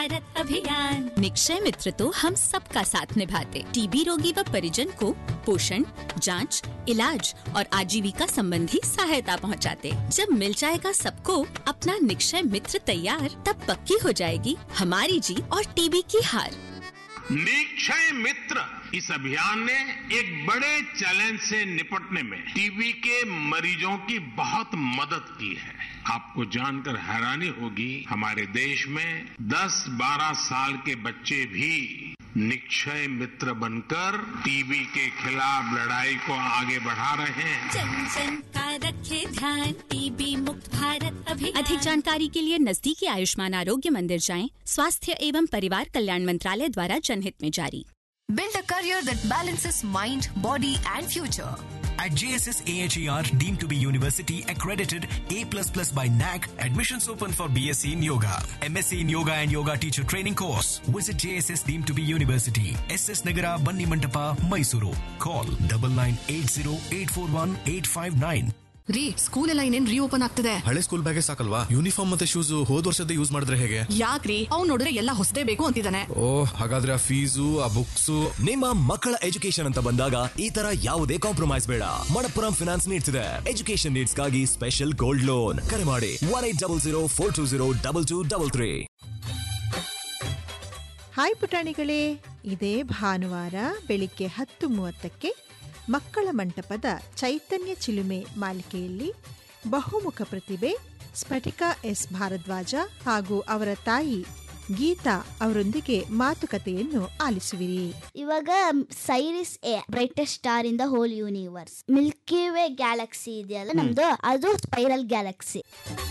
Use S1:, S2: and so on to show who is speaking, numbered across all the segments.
S1: भारत अभियान
S2: निक्षय मित्र तो हम सबका साथ निभाते टीबी रोगी व परिजन को पोषण जांच, इलाज और आजीविका संबंधी सहायता पहुंचाते। जब मिल जाएगा सबको अपना निक्षय मित्र तैयार तब पक्की हो जाएगी हमारी जीत और टीबी की हार
S3: निक्षय मित्र इस अभियान ने एक बड़े चैलेंज से निपटने में टीबी के मरीजों की बहुत मदद की है आपको जानकर हैरानी होगी हमारे देश में 10-12 साल के बच्चे भी निक्षय मित्र बनकर टीबी के खिलाफ लड़ाई को आगे बढ़ा रहे हैं
S1: जन जन का रखे ध्यान टीबी मुक्त भारत अभियान
S2: अधिक जानकारी के लिए नजदीकी आयुष्मान आरोग्य मंदिर जाएं स्वास्थ्य एवं परिवार कल्याण मंत्रालय द्वारा जनहित में जारी
S4: Build a career that balances mind, body, and future.
S5: At JSS AHER, deemed to be university accredited A++ by NAC, admissions open for BSc in Yoga, MSc in Yoga and Yoga Teacher Training course. Visit JSS deemed to be university, SS Nagara, Banni Mantapa, Mysuru. Call 9980841859.
S4: ರೀ school ಎಲ್ಲ ಇನ್ನೇನ್ reopen ಆಗ್ತದೆ
S6: ಹಳೆ school ಬ್ಯಾಗೆ ಸಾಕಲ್ವಾ uniform ಮತ್ತೆ shoes ಹೋದ್ ವರ್ಷದ use ಮಾಡಿದ್ರೆ ಹೇಗೆ
S4: ಯಾಕ್ರಿ ಅವ್ನ್ ನೋಡಿದ್ರೆ ಎಲ್ಲ ಹೊಸದೇ ಬೇಕು ಅಂತಿದ್ದಾನೆ
S6: ಓ ಹಾಗಾದ್ರೆ ಆ ಫೀಸು ಆ ಬುಕ್ಸು
S7: ನಿಮ್ಮ ಮಕ್ಕಳ ಎಜುಕೇಶನ್ ಅಂತ ಬಂದಾಗ ಈ ತರ ಯಾವುದೇ ಕಾಂಪ್ರಮೈಸ್ ಬೇಡ ಮಣಪ್ಪುರಂ ಫಿನಾನ್ಸ್ ನೀಡ್ತಿದೆ ಎಜುಕೇಶನ್ ನೀಡ್ಸ್ಗಾಗಿ ಸ್ಪೆಷಲ್ ಗೋಲ್ಡ್ ಲೋನ್ ಕರೆ ಮಾಡಿ one eight double zero four two zero double two double three
S8: hi ಪುಟಾಣಿಗಳೇ ಇದೇ ಭಾನುವಾರ ಬೆಳಿಗ್ಗೆ ಹತ್ತು ಮೂವತ್ತಕ್ಕೆ ಮಕ್ಕಳ ಮಂಟಪದ ಚೈತನ್ಯ ಚಿಲುಮೆ ಮಾಲಿಕೆಯಲ್ಲಿ ಬಹುಮುಖ ಪ್ರತಿಭೆ ಸ್ಫಟಿಕಾ ಎಸ್ ಭಾರದ್ವಾಜ ಹಾಗೂ ಅವರ ತಾಯಿ ಗೀತಾ ಅವರೊಂದಿಗೆ ಮಾತುಕತೆಯನ್ನು ಆಲಿಸುವಿರಿ
S9: ಇವಾಗ Sirius a brightest star in the whole universe milky way galaxy ಇದೆಯಲ್ಲ ನಮ್ದು ಅದು ಸ್ಪೈರಲ್ ಗ್ಯಾಲಕ್ಸಿ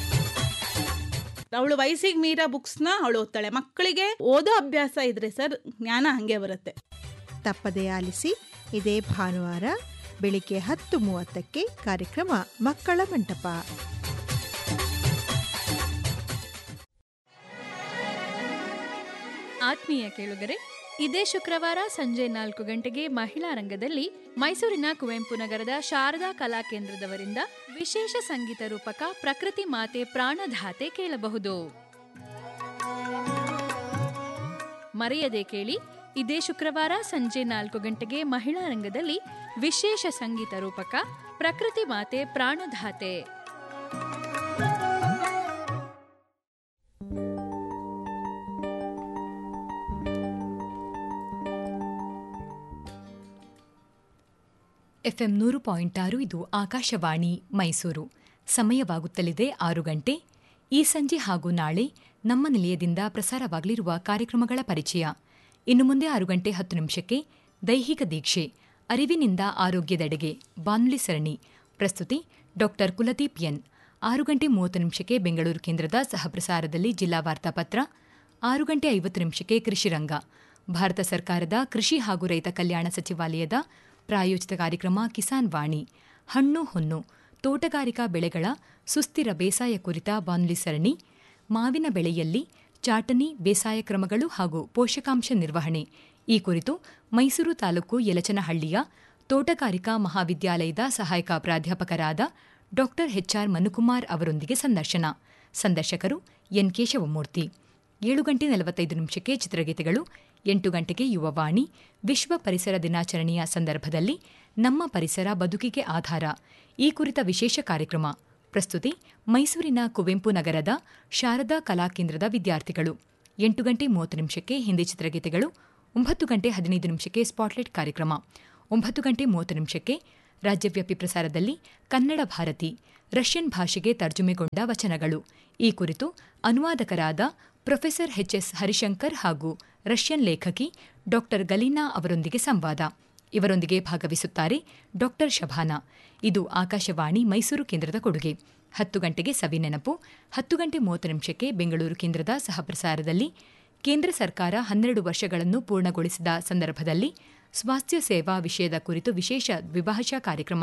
S10: ಅವಳು ವಯಸ್ಸಿಗೆ ಮೀರಾ ಬುಕ್ಸ್ನ ಅವಳು ಓದ್ತಾಳೆ ಮಕ್ಕಳಿಗೆ ಓದೋ ಅಭ್ಯಾಸ ಇದ್ರೆ ಸರ್ ಜ್ಞಾನ ಹಂಗೆ ಬರುತ್ತೆ
S8: ತಪ್ಪದೇ ಆಲಿಸಿ ಇದೇ ಭಾನುವಾರ ಬೆಳಿಗ್ಗೆ ಹತ್ತು ಮೂವತ್ತಕ್ಕೆ ಕಾರ್ಯಕ್ರಮ ಮಕ್ಕಳ ಮಂಟಪ
S11: ಆತ್ಮೀಯ ಕೇಳುಗರೆ ಇದೇ ಶುಕ್ರವಾರ ಸಂಜೆ ನಾಲ್ಕು ಗಂಟೆಗೆ ಮಹಿಳಾ ರಂಗದಲ್ಲಿ ಮೈಸೂರಿನ ಕುವೆಂಪು ನಗರದ ಶಾರದಾ ಕಲಾ ಕೇಂದ್ರದವರಿಂದ ವಿಶೇಷ ಸಂಗೀತ ರೂಪಕ ಪ್ರಕೃತಿ ಮಾತೆ ಪ್ರಾಣಧಾತೆ ಕೇಳಬಹುದು ಮರೆಯದೆ ಕೇಳಿ ಇದೇ ಶುಕ್ರವಾರ ಸಂಜೆ ನಾಲ್ಕು ಗಂಟೆಗೆ ಮಹಿಳಾ ರಂಗದಲ್ಲಿ ವಿಶೇಷ ಸಂಗೀತ ರೂಪಕ ಪ್ರಕೃತಿ ಮಾತೆ ಪ್ರಾಣಧಾತೆ
S12: ಎಫ್ಎಂ ನೂರು ಪಾಯಿಂಟ್ ಆರು ಇದು ಆಕಾಶವಾಣಿ ಮೈಸೂರು ಸಮಯವಾಗುತ್ತಲಿದೆ ಆರು ಗಂಟೆ ಈ ಸಂಜೆ ಹಾಗೂ ನಾಳೆ ನಮ್ಮ ನಿಲಯದಿಂದ ಪ್ರಸಾರವಾಗಲಿರುವ ಕಾರ್ಯಕ್ರಮಗಳ ಪರಿಚಯ ಇನ್ನು ಮುಂದೆ ಆರು ಗಂಟೆ ಹತ್ತು ನಿಮಿಷಕ್ಕೆ ದೈಹಿಕ ದೀಕ್ಷೆ ಅರಿವಿನಿಂದ ಆರೋಗ್ಯದೆಡೆಗೆ ಬಾನುಲಿ ಸರಣಿ ಪ್ರಸ್ತುತಿ ಡಾಕ್ಟರ್ ಕುಲದೀಪ್ ಎನ್ ಆರು ಗಂಟೆ ಮೂವತ್ತು ನಿಮಿಷಕ್ಕೆ ಬೆಂಗಳೂರು ಕೇಂದ್ರದ ಸಹಪ್ರಸಾರದಲ್ಲಿ ಜಿಲ್ಲಾ ವಾರ್ತಾಪತ್ರ ಆರು ಗಂಟೆ ಐವತ್ತು ನಿಮಿಷಕ್ಕೆ ಕೃಷಿರಂಗ ಭಾರತ ಸರ್ಕಾರದ ಕೃಷಿ ಹಾಗೂ ರೈತ ಕಲ್ಯಾಣ ಸಚಿವಾಲಯದ ಪ್ರಾಯೋಜಿತ ಕಾರ್ಯಕ್ರಮ ಕಿಸಾನ್ ವಾಣಿ ಹಣ್ಣು ಹೊನ್ನು ತೋಟಗಾರಿಕಾ ಬೆಳೆಗಳ ಸುಸ್ಥಿರ ಬೇಸಾಯ ಕುರಿತ ಬಾನುಲಿ ಸರಣಿ ಮಾವಿನ ಬೆಳೆಯಲ್ಲಿ ಚಾಟನಿ ಬೇಸಾಯ ಕ್ರಮಗಳು ಹಾಗೂ ಪೋಷಕಾಂಶ ನಿರ್ವಹಣೆ ಈ ಕುರಿತು ಮೈಸೂರು ತಾಲೂಕು ಯಲಚನಹಳ್ಳಿಯ ತೋಟಗಾರಿಕಾ ಮಹಾವಿದ್ಯಾಲಯದ ಸಹಾಯಕ ಪ್ರಾಧ್ಯಾಪಕರಾದ ಡಾಕ್ಟರ್ ಎಚ್ಆರ್ ಮನುಕುಮಾರ್ ಅವರೊಂದಿಗೆ ಸಂದರ್ಶನ ಸಂದರ್ಶಕರು ಎನ್ ಕೇಶವಮೂರ್ತಿ ಏಳು ಗಂಟೆ ನಲವತ್ತೈದು ನಿಮಿಷಕ್ಕೆ ಚಿತ್ರಗೀತೆಗಳು ಎಂಟು ಗಂಟೆಗೆ ಯುವವಾಣಿ ವಿಶ್ವ ಪರಿಸರ ದಿನಾಚರಣೆಯ ಸಂದರ್ಭದಲ್ಲಿ ನಮ್ಮ ಪರಿಸರ ಬದುಕಿಗೆ ಆಧಾರ ಈ ಕುರಿತ ವಿಶೇಷ ಕಾರ್ಯಕ್ರಮ ಪ್ರಸ್ತುತಿ ಮೈಸೂರಿನ ಕುವೆಂಪು ನಗರದ ಶಾರದಾ ಕಲಾಕೇಂದ್ರದ ವಿದ್ಯಾರ್ಥಿಗಳು ಎಂಟು ಗಂಟೆ ಮೂವತ್ತು ನಿಮಿಷಕ್ಕೆ ಹಿಂದಿ ಚಿತ್ರಗೀತೆಗಳು ಒಂಬತ್ತು ಗಂಟೆ ಹದಿನೈದು ನಿಮಿಷಕ್ಕೆ ಸ್ಪಾಟ್ಲೈಟ್ ಕಾರ್ಯಕ್ರಮ ಒಂಬತ್ತು ಗಂಟೆ ಮೂವತ್ತು ನಿಮಿಷಕ್ಕೆ ರಾಜ್ಯವ್ಯಾಪಿ ಪ್ರಸಾರದಲ್ಲಿ ಕನ್ನಡ ಭಾರತಿ ರಷ್ಯನ್ ಭಾಷೆಗೆ ತರ್ಜುಮೆಗೊಂಡ ವಚನಗಳು ಈ ಕುರಿತು ಅನುವಾದಕರಾದ ಪ್ರೊಫೆಸರ್ ಎಚ್ಎಸ್ ಹರಿಶಂಕರ್ ಹಾಗೂ ರಷ್ಯನ್ ಲೇಖಕಿ ಡಾಕ್ಟರ್ ಗಲೀನಾ ಅವರೊಂದಿಗೆ ಸಂವಾದ ಇವರೊಂದಿಗೆ ಭಾಗವಹಿಸುತ್ತಾರೆ ಡಾಕ್ಟರ್ ಶಭಾನಾ ಇದು ಆಕಾಶವಾಣಿ ಮೈಸೂರು ಕೇಂದ್ರದ ಕೊಡುಗೆ ಹತ್ತು ಗಂಟೆಗೆ ಸವಿನೆನಪು ಹತ್ತು ಗಂಟೆ ಮೂವತ್ತು ನಿಮಿಷಕ್ಕೆ ಬೆಂಗಳೂರು ಕೇಂದ್ರದ ಸಹಪ್ರಸಾರದಲ್ಲಿ ಕೇಂದ್ರ ಸರ್ಕಾರ ಹನ್ನೆರಡು ವರ್ಷಗಳನ್ನು ಪೂರ್ಣಗೊಳಿಸಿದ ಸಂದರ್ಭದಲ್ಲಿ ಸ್ವಾಸ್ಥ್ಯ ಸೇವಾ ವಿಷಯದ ಕುರಿತು ವಿಶೇಷ ದ್ವಿಭಾಷಾ ಕಾರ್ಯಕ್ರಮ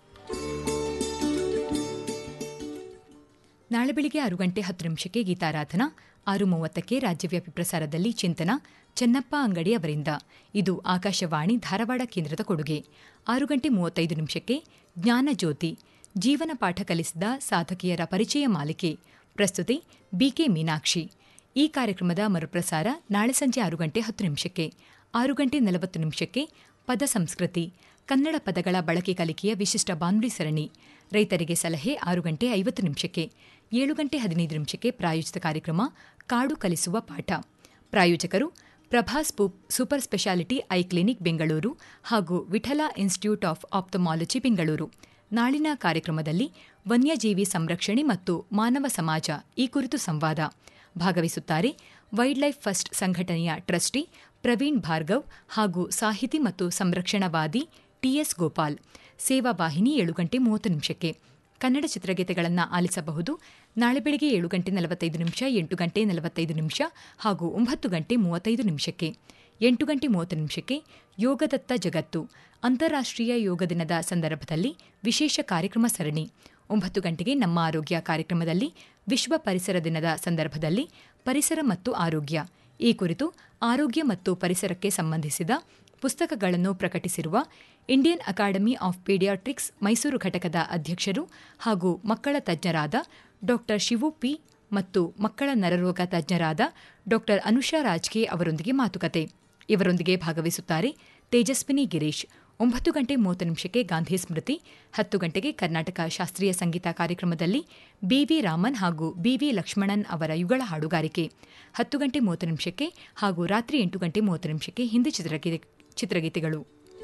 S12: ನಾಳೆ ಬೆಳಿಗ್ಗೆ ಆರು ಗಂಟೆ ಹತ್ತು ನಿಮಿಷಕ್ಕೆ ಗೀತಾರಾಧನಾ ಆರು ಮೂವತ್ತಕ್ಕೆ ರಾಜ್ಯವ್ಯಾಪಿ ಪ್ರಸಾರದಲ್ಲಿ ಚಿಂತನ ಚೆನ್ನಪ್ಪ ಅಂಗಡಿ ಅವರಿಂದ ಇದು ಆಕಾಶವಾಣಿ ಧಾರವಾಡ ಕೇಂದ್ರದ ಕೊಡುಗೆ ಆರು ಗಂಟೆ ಮೂವತ್ತೈದು ನಿಮಿಷಕ್ಕೆ ಜ್ಞಾನಜ್ಯೋತಿ ಜೀವನ ಪಾಠ ಕಲಿಸಿದ ಸಾಧಕಿಯರ ಪರಿಚಯ ಮಾಲಿಕೆ ಪ್ರಸ್ತುತಿ ಬಿಕೆ ಮೀನಾಕ್ಷಿ ಈ ಕಾರ್ಯಕ್ರಮದ ಮರುಪ್ರಸಾರ ನಾಳೆ ಸಂಜೆ ಆರು ಗಂಟೆ ಹತ್ತು ನಿಮಿಷಕ್ಕೆ ಆರು ಗಂಟೆ ನಲವತ್ತು ನಿಮಿಷಕ್ಕೆ ಪದ ಸಂಸ್ಕೃತಿ ಕನ್ನಡ ಪದಗಳ ಬಳಕೆ ಕಲಿಕೆಯ ವಿಶಿಷ್ಟ ಬಾನುಲಿ ಸರಣಿ ರೈತರಿಗೆ ಸಲಹೆ ಆರು ಗಂಟೆ ಐವತ್ತು ನಿಮಿಷಕ್ಕೆ ಏಳು ಗಂಟೆ ಹದಿನೈದು ನಿಮಿಷಕ್ಕೆ ಪ್ರಾಯೋಜಿತ ಕಾರ್ಯಕ್ರಮ ಕಾಡು ಕಲಿಸುವ ಪಾಠ ಪ್ರಾಯೋಜಕರು ಪ್ರಭಾಸ್ ಪೂಪ್ super speciality eye clinic Bengaluru ಹಾಗೂ Vittala institute of ophthalmology Bengaluru ನಾಳಿನ ಕಾರ್ಯಕ್ರಮದಲ್ಲಿ ವನ್ಯಜೀವಿ ಸಂರಕ್ಷಣೆ ಮತ್ತು ಮಾನವ ಸಮಾಜ ಈ ಕುರಿತು ಸಂವಾದ ಭಾಗವಹಿಸುತ್ತಾರೆ ವೈಲ್ಡ್ ಲೈಫ್ ಫಸ್ಟ್ ಸಂಘಟನೆಯ ಟ್ರಸ್ಟಿ ಪ್ರವೀಣ್ ಭಾರ್ಗವ್ ಹಾಗೂ ಸಾಹಿತಿ ಮತ್ತು ಸಂರಕ್ಷಣವಾದಿ ಟಿಎಸ್ ಗೋಪಾಲ್ ಸೇವಾ ವಾಹಿನಿ ಏಳು ಗಂಟೆ ಮೂವತ್ತು ನಿಮಿಷಕ್ಕೆ ಕನ್ನಡ ಚಿತ್ರಗೀತೆಗಳನ್ನು ಆಲಿಸಬಹುದು ನಾಳೆ ಬೆಳಗ್ಗೆ ಏಳು ಗಂಟೆ ನಲವತ್ತೈದು ನಿಮಿಷ ಎಂಟು ಗಂಟೆ ನಲವತ್ತೈದು ನಿಮಿಷ ಹಾಗೂ ಒಂಬತ್ತು ಗಂಟೆ ಮೂವತ್ತೈದು ನಿಮಿಷಕ್ಕೆ ಎಂಟು ಗಂಟೆ ಮೂವತ್ತು ನಿಮಿಷಕ್ಕೆ ಯೋಗದತ್ತ ಜಗತ್ತು ಅಂತಾರಾಷ್ಟ್ರೀಯ ಯೋಗ ದಿನದ ಸಂದರ್ಭದಲ್ಲಿ ವಿಶೇಷ ಕಾರ್ಯಕ್ರಮ ಸರಣಿ ಒಂಬತ್ತು ಗಂಟೆಗೆ ನಮ್ಮ ಆರೋಗ್ಯ ಕಾರ್ಯಕ್ರಮದಲ್ಲಿ ವಿಶ್ವ ಪರಿಸರ ದಿನದ ಸಂದರ್ಭದಲ್ಲಿ ಪರಿಸರ ಮತ್ತು ಆರೋಗ್ಯ ಈ ಕುರಿತು ಆರೋಗ್ಯ ಮತ್ತು ಪರಿಸರಕ್ಕೆ ಸಂಬಂಧಿಸಿದ ಪುಸ್ತಕಗಳನ್ನು ಪ್ರಕಟಿಸಿರುವ Indian academy of paediatrics Mysuru ಘಟಕದ ಅಧ್ಯಕ್ಷರು ಹಾಗೂ ಮಕ್ಕಳ ತಜ್ಞರಾದ ಡಾ ಶಿವು ಪಿ ಮತ್ತು ಮಕ್ಕಳ ನರರೋಗ ತಜ್ಞರಾದ ಡಾ ಅನುಷಾ ರಾಜ್ಗೆ ಅವರೊಂದಿಗೆ ಮಾತುಕತೆ ಇವರೊಂದಿಗೆ ಭಾಗವಹಿಸುತ್ತಾರೆ ತೇಜಸ್ವಿನಿ ಗಿರೀಶ್ ಒಂಬತ್ತು ಗಂಟೆ ಮೂವತ್ತು ನಿಮಿಷಕ್ಕೆ ಗಾಂಧಿ ಸ್ಮೃತಿ ಹತ್ತು ಗಂಟೆಗೆ ಕರ್ನಾಟಕ ಶಾಸ್ತ್ರೀಯ ಸಂಗೀತ ಕಾರ್ಯಕ್ರಮದಲ್ಲಿ ಬಿವಿ ರಾಮನ್ ಹಾಗೂ ಬಿವಿ ಲಕ್ಷ್ಮಣನ್ ಅವರ ಯುಗಳ ಹಾಡುಗಾರಿಕೆ ಹತ್ತು ಗಂಟೆ ಮೂವತ್ತು ನಿಮಿಷಕ್ಕೆ ಹಾಗೂ ರಾತ್ರಿ ಎಂಟು ಗಂಟೆ ಮೂವತ್ತು ನಿಮಿಷಕ್ಕೆ ಹಿಂದಿ ಚಿತ್ರಗೀತೆ ಚಿತ್ರಗೀತೆಗಳು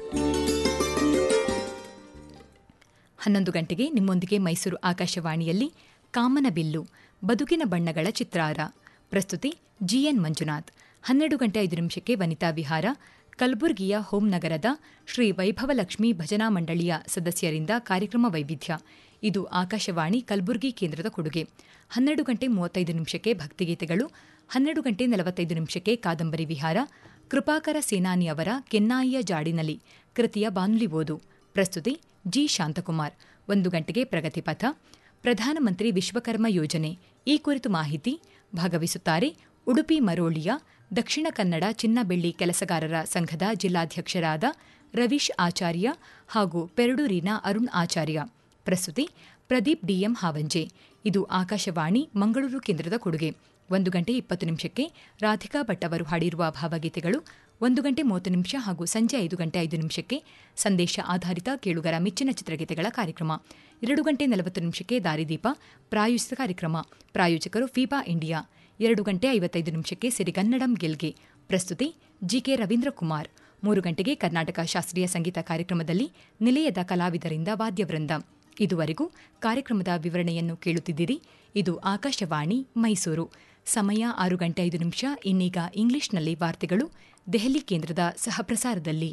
S12: ಹನ್ನೊಂದು ಗಂಟೆಗೆ ನಿಮ್ಮೊಂದಿಗೆ ಮೈಸೂರು ಆಕಾಶವಾಣಿಯಲ್ಲಿ ಕಾಮನಬಿಲ್ಲು ಬದುಕಿನ ಬಣ್ಣಗಳ ಚಿತ್ರಾರ ಪ್ರಸ್ತುತಿ ಜಿಎನ್ ಮಂಜುನಾಥ್ ಹನ್ನೆರಡು ಗಂಟೆ ಐದು ನಿಮಿಷಕ್ಕೆ ವನಿತಾ ವಿಹಾರ ಕಲಬುರಗಿಯ ಹೋಂ ನಗರದ ಶ್ರೀ ವೈಭವಲಕ್ಷ್ಮಿ ಭಜನಾ ಮಂಡಳಿಯ ಸದಸ್ಯರಿಂದ ಕಾರ್ಯಕ್ರಮ ವೈವಿಧ್ಯ ಇದು ಆಕಾಶವಾಣಿ ಕಲಬುರಗಿ ಕೇಂದ್ರದ ಕೊಡುಗೆ ಹನ್ನೆರಡು ಗಂಟೆ ಮೂವತ್ತೈದು ನಿಮಿಷಕ್ಕೆ ಭಕ್ತಿಗೀತೆಗಳು ಹನ್ನೆರಡು ಗಂಟೆ ನಲವತ್ತೈದು ನಿಮಿಷಕ್ಕೆ ಕಾದಂಬರಿ ವಿಹಾರ ಕೃಪಾಕರ ಸೇನಾನಿ ಅವರ ಕೆನ್ನಾಯಿಯ ಜಾಡಿನಲ್ಲಿ ಕೃತಿಯ ಬಾನುಲಿ ಓದು ಪ್ರಸ್ತುತಿ ಜಿ ಶಾಂತಕುಮಾರ್ ಒಂದು ಗಂಟೆಗೆ ಪ್ರಗತಿಪಥ ಪ್ರಧಾನಮಂತ್ರಿ ವಿಶ್ವಕರ್ಮ ಯೋಜನೆ ಈ ಕುರಿತು ಮಾಹಿತಿ ಭಾಗವಹಿಸುತ್ತಾರೆ ಉಡುಪಿ ಮರೋಳಿಯ ದಕ್ಷಿಣ ಕನ್ನಡ ಚಿನ್ನ ಬೆಳ್ಳಿ ಕೆಲಸಗಾರರ ಸಂಘದ ಜಿಲ್ಲಾಧ್ಯಕ್ಷರಾದ ರವೀಶ್ ಆಚಾರ್ಯ ಹಾಗೂ ಪೆರಡೂರಿನ ಅರುಣ್ ಆಚಾರ್ಯ ಪ್ರಸ್ತುತಿ ಪ್ರದೀಪ್ ಡಿಎಂ ಹಾವಂಜೆ ಇದು ಆಕಾಶವಾಣಿ ಮಂಗಳೂರು ಕೇಂದ್ರದ ಕೊಡುಗೆ ಒಂದು ಗಂಟೆ ಇಪ್ಪತ್ತು ನಿಮಿಷಕ್ಕೆ ರಾಧಿಕಾ ಭಟ್ ಅವರು ಹಾಡಿರುವ ಭಾವಗೀತೆಗಳು ಒಂದು ಗಂಟೆ ಮೂವತ್ತು ನಿಮಿಷ ಹಾಗೂ ಸಂಜೆ ಐದು ಗಂಟೆ ಐದು ನಿಮಿಷಕ್ಕೆ ಸಂದೇಶ ಆಧಾರಿತ ಕೇಳುಗರ ಮೆಚ್ಚಿನ ಚಿತ್ರಗೀತೆಗಳ ಕಾರ್ಯಕ್ರಮ ಎರಡು ಗಂಟೆ ನಲವತ್ತು ನಿಮಿಷಕ್ಕೆ ದಾರಿದೀಪ ಪ್ರಾಯೋಜಿತ ಕಾರ್ಯಕ್ರಮ ಪ್ರಾಯೋಜಕರು ಫೀಬಾ ಇಂಡಿಯಾ ಎರಡು ಗಂಟೆ ಐವತ್ತೈದು ನಿಮಿಷಕ್ಕೆ ಸಿರಿಗನ್ನಡಂ ಗೆಲ್ಗೆ ಪ್ರಸ್ತುತಿ ಜಿಕೆ ರವೀಂದ್ರ ಕುಮಾರ್ ಮೂರು ಗಂಟೆಗೆ ಕರ್ನಾಟಕ ಶಾಸ್ತ್ರೀಯ ಸಂಗೀತ ಕಾರ್ಯಕ್ರಮದಲ್ಲಿ ನಿಲಯದ ಕಲಾವಿದರಿಂದ ವಾದ್ಯವೃಂದ ಇದುವರೆಗೂ ಕಾರ್ಯಕ್ರಮದ ವಿವರಣೆಯನ್ನು ಕೇಳುತ್ತಿದ್ದೀರಿ ಇದು ಆಕಾಶವಾಣಿ ಮೈಸೂರು ಸಮಯ ಆರು ಗಂಟೆ ಐದು ನಿಮಿಷ ಇನ್ನೀಗ ಇಂಗ್ಲಿಷ್ನಲ್ಲಿ ವಾರ್ತೆಗಳು ದೆಹಲಿ ಕೇಂದ್ರದ ಸಹಪ್ರಸಾರದಲ್ಲಿ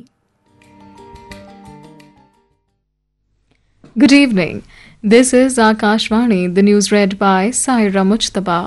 S13: Good evening. This is Akashvani, the news read by Saira Mujtaba.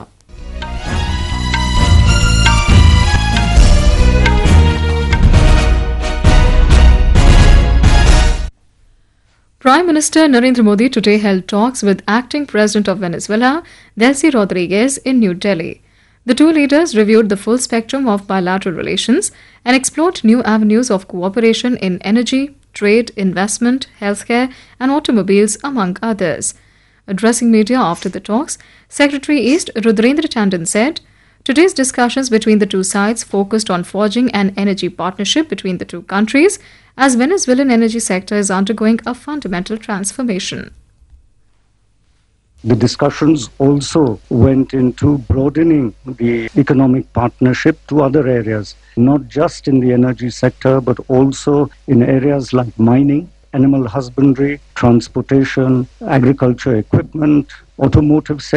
S13: Prime Minister Narendra Modi today held talks with acting President of Venezuela, Delcy Rodriguez, in New Delhi. The two leaders reviewed the full spectrum of bilateral relations and explored new avenues of cooperation in energy, trade, investment, healthcare, and automobiles, among others. Addressing media after the talks, Secretary East Rudrendra Tandon said, Today's discussions between the two sides focused on forging an energy partnership between the two countries as Venezuelan energy sector is undergoing a fundamental transformation.
S14: The discussions also went into broadening the economic partnership to other areas, not just in the energy sector, but also in areas like mining, animal husbandry, transportation, agriculture equipment, automotive sector.